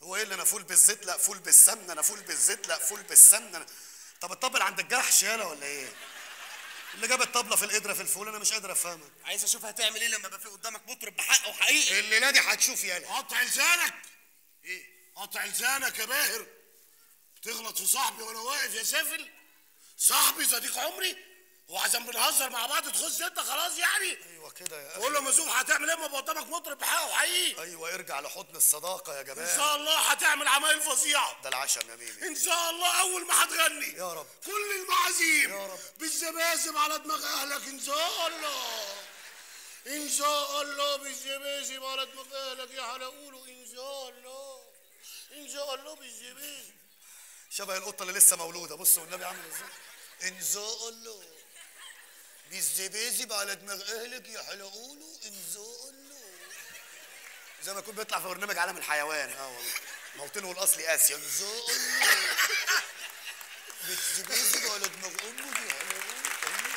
هو ايه اللي انا فول بالزيت لا فول بالسمنه انا فول بالزيت لا فول بالسمنه أنا... طب الطبل عند الجرح يالا ولا ايه اللي جاب الطبله في القدره في الفول انا مش قادر افهمك عايز اشوف هتعمل ايه لما يبقى في قدامك مطرب بحق وحقيقي الليله دي هتشوف يالا قطع لسانك ايه قطع لسانك يا باهر تغلط في صاحبي وانا واقف يا سافل صاحبي صديق عمري وعشان بنهزر مع بعض تخش انت خلاص يعني ايوه كده يا قول له مسوق هتعمل ايه ما يبقى قدامك مطرب بحقه وحقيقي ايوه ارجع لحضن الصداقه يا ان جماعه شاء الله هتعمل عمايل فظيعه ده العشم يا ميمي ان شاء الله اول ما هتغني يا رب. كل المعازيم يا رب. بالزبازب على دماغ اهلك ان شاء الله ان شاء الله بالزبازب على دماغ اهلك يا حلقوله ان شاء الله ان شاء الله بالزبازب شبه القطه اللي لسه مولوده بص والنبي عامل ازاي ان شاء الله بالزبازب على دماغ اهلك يا حلقوله ان شاء الله زي ما يكون بيطلع في برنامج عالم الحيوان اه والله موطنه الاصلي اسيا ان شاء الله بالزبازب على دماغ امك يا حلقوله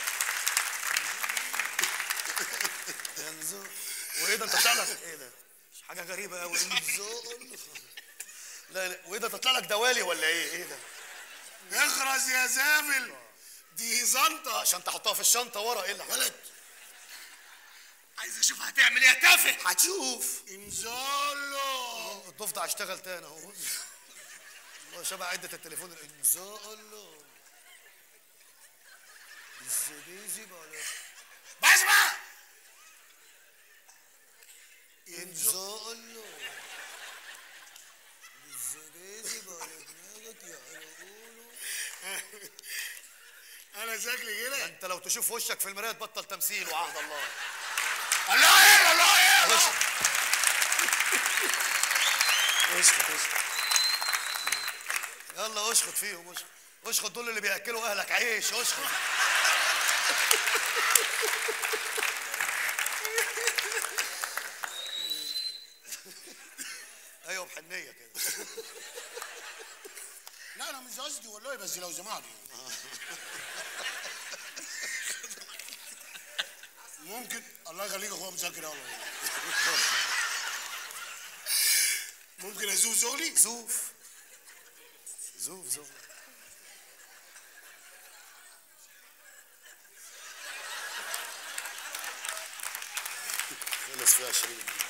ينزو وايه ده انت طلع لك ايه ده حاجه غريبه قوي ان شاء الله لا لا وايه ده تطلع لك دوالي ولا ايه ايه ده اخرس يا زافل دي زنطه عشان تحطها في الشنطه ورا ايه اللي ولد عايز اشوف هتعمل ايه يا تافه هتشوف ان شاء الله الضفدع اشتغل تاني اهو بص. والله شبه عدة التليفون ان شاء الله الزبيزب على بس بقى ان شاء الله الزبيزب على دماغك يا حلقولو انا شكلي كده انت لو تشوف وشك في المرايه تبطل تمثيل وعهد الله الله ايه الله ايه وشك اشخط اشخط يلا اشخط فيهم اشخط اشخط دول اللي بياكلوا اهلك عيش اشخط ايوه بحنيه كده لا انا مش قصدي والله بس لو سمحت ممكن الله يخليك اخويا مسكر يا والله ممكن ازوق شغلي زوف زوف زوف خلص فيها 20 دقيقة